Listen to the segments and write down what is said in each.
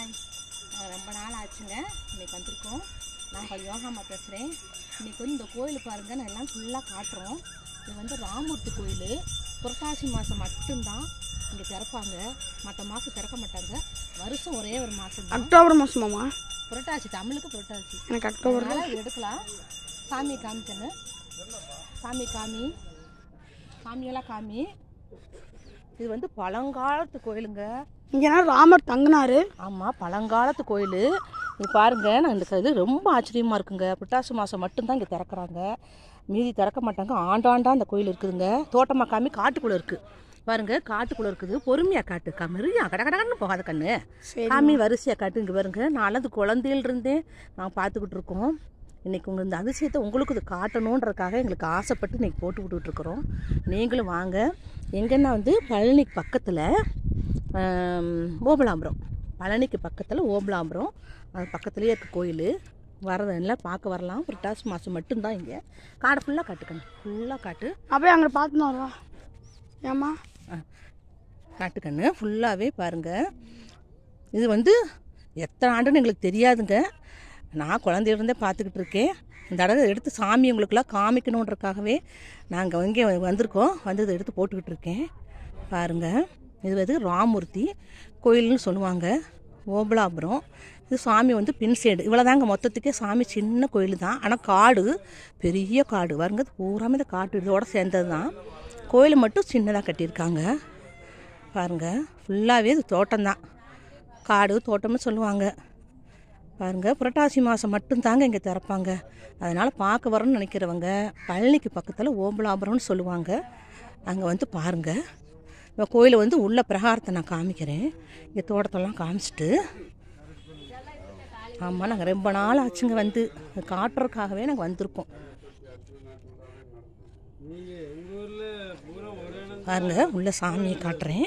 Hi ரொம்ப நாள் ஆச்சுங்க இன்னைக்கு வந்திருக்கோம் நான் கொஞ்சம் யோகாமா பேசுகிறேன் இன்னைக்கு வந்து இந்த கோயில் பாருங்கள் நான் எல்லாம் ஃபுல்லாக காட்டுறோம் இது வந்து ராமூர்த்தி கோயில் புரட்டாசி மாதம் மட்டும்தான் இங்கே திறப்பாங்க மற்ற மாதம் திறக்க மாட்டாங்க வருஷம் ஒரே ஒரு மாதம் தான் அக்டோபர் மாதமாம்மா புரட்டாசி தமிழுக்கு புரட்டாசி எனக்கு அக்டோபர் அதனால் இது எடுக்கலாம் சாமி காமிக்கணும் சாமி காமி சாமியெல்லாம் காமி இது வந்து பழங்காலத்து கோயிலுங்க இங்கேனா ராமர் தங்கினாரு ஆமாம் பழங்காலத்து கோயில் இது பாருங்க நான் இந்த இது ரொம்ப ஆச்சரியமாக இருக்குங்க புட்டாசு மாதம் மட்டும்தான் இங்கே திறக்கறாங்க மீதி திறக்க மாட்டாங்க ஆண்டாண்டா அந்த கோயில் இருக்குதுங்க தோட்டமாக காமி காட்டுக்குள்ளே இருக்குது பாருங்க காட்டுக்குள்ளே இருக்குது பொறுமையாக காட்டு கமரியா கட கடன்னு போகாத கண்ணு சரி காமி வரிசையாக காட்டு இங்கே பாருங்க நான் அது குழந்தையில இருந்தே நான் பார்த்துக்கிட்டு இருக்கோம் இன்றைக்கி உங்கள் இந்த அதிசயத்தை உங்களுக்கு இது காட்டணுன்றதுக்காக எங்களுக்கு ஆசைப்பட்டு இன்றைக்கி போட்டு விட்டுட்ருக்குறோம் நீங்களும் வாங்க எங்கன்னா வந்து பழனிக்கு பக்கத்தில் ஓபலாபுரம் பழனிக்கு பக்கத்தில் ஓபலாபுரம் அது பக்கத்துலேயே இருக்க கோயில் வரதெல்லாம் பார்க்க வரலாம் புரட்டாசி மாதம் மட்டும்தான் இங்கே காடை ஃபுல்லாக காட்டுக்கணும் ஃபுல்லாக காட்டு அப்படியே அங்கே பார்த்துன்னு வருவா ஏம்மா காட்டுக்கண்ணு ஃபுல்லாகவே பாருங்கள் இது வந்து எத்தனை ஆண்டுன்னு எங்களுக்கு தெரியாதுங்க நான் குழந்தையில இருந்தே பார்த்துக்கிட்டு இருக்கேன் இந்த தடவை எடுத்து சாமி உங்களுக்கெல்லாம் காமிக்கணுன்றக்காகவே நாங்கள் இங்கே வந்திருக்கோம் வந்து இதை எடுத்து போட்டுக்கிட்டு இருக்கேன் பாருங்கள் இது வந்து ராமூர்த்தி கோயில்னு சொல்லுவாங்க ஓபலாபுரம் இது சாமி வந்து பின் சைடு இவ்வளோதாங்க மொத்தத்துக்கே சாமி சின்ன கோயில் தான் ஆனால் காடு பெரிய காடு வருங்க இது பூராமே இந்த காட்டு இதோட சேர்ந்தது தான் கோயில் மட்டும் சின்னதாக கட்டியிருக்காங்க பாருங்க ஃபுல்லாகவே இது தோட்டம்தான் காடு தோட்டம்னு சொல்லுவாங்க பாருங்க புரட்டாசி மாதம் மட்டும்தாங்க இங்கே திறப்பாங்க அதனால் பார்க்க வரணும்னு நினைக்கிறவங்க பழனிக்கு பக்கத்தில் ஓம்பலாபுரம்னு சொல்லுவாங்க அங்கே வந்து பாருங்கள் இந்த கோயிலை வந்து உள்ள பிரகாரத்தை நான் காமிக்கிறேன் இங்கே தோட்டத்தெல்லாம் காமிச்சிட்டு ஆமாம் நாங்கள் ரொம்ப நாள் ஆச்சுங்க வந்து இது காட்டுறதுக்காகவே நாங்கள் வந்திருக்கோம் பாருங்க உள்ள சாமியை காட்டுறேன்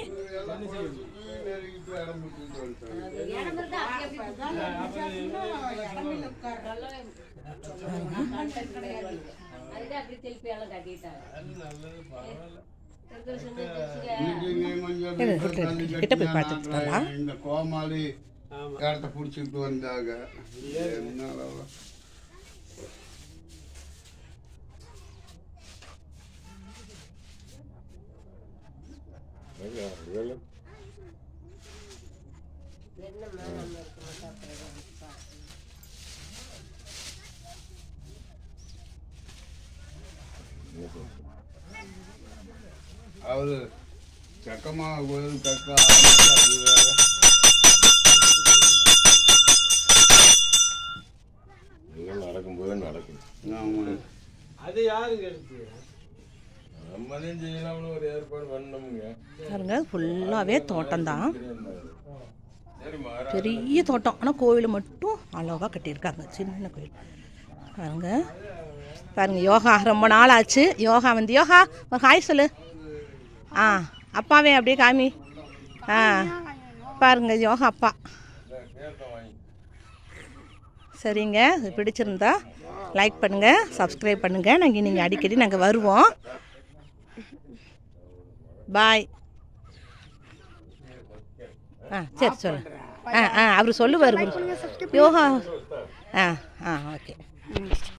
இது கிட்ட- கிட்ட போய் பார்த்துட்டு வரலாம். இந்த கோமாளி இடத்த பிடிச்சிட்டு வந்தாங்க என்னால அவரு சக்கமா கோயில் கட்ட ஆரம்பிச்சு அது வேற. எல்லாம் நடக்கும்போது நடக்கும் ஆமா. அது யாருங்க எடுத்து நம்மளையும் செய்யலாம்னு ஒரு ஏற்பாடு பண்ணோமுங்க பாருங்க ஃபுல்லாகவே தோட்டம்தான் சரி மாறா பெரிய தோட்டம் ஆனால் கோவில் மட்டும் அழகாக கட்டியிருக்காங்க சின்ன கோயில் பாருங்க பாருங்க யோகா ரொம்ப நாள் ஆச்சு யோகா வந்து யோகா ஒரு ஹாய் சொல்லு ஆ அப்பாவே அப்படியே காமி ஆ பாருங்க யோகா அப்பா சரிங்க இது பிடிச்சிருந்தா லைக் பண்ணுங்கள் சப்ஸ்கிரைப் பண்ணுங்கள் நாங்கள் நீங்கள் அடிக்கடி நாங்கள் வருவோம் பாய் ஆ சரி சொல்லு ஆ ஆ அவர் சொல்லுவார் யோகா ஆ ஆ ஓகே